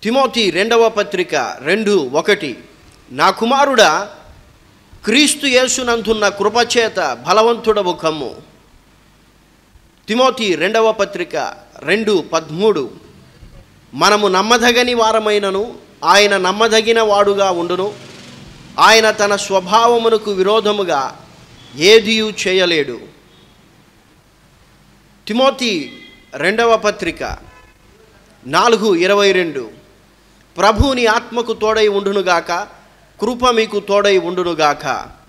Timothy రెండవ పత్రిక రెండు ఒకటి నా కుమారుడా క్రీస్తు యేసునందున్న కృపచేత బలవంతుడవు కమ్ము తిమోతి రెండవ పత్రిక రెండు పదమూడు మనము నమ్మదగని వారమైనను ఆయన నమ్మదగిన వాడుగా ఉండును ఆయన తన స్వభావమునకు విరోధముగా ఏదియు చేయలేడు తిమోతి రెండవ పత్రిక నాలుగు ఇరవై రెండు ప్రభుని ఆత్మకు తోడై ఉండునుగాక కృప మీకు తోడై ఉండునుగాక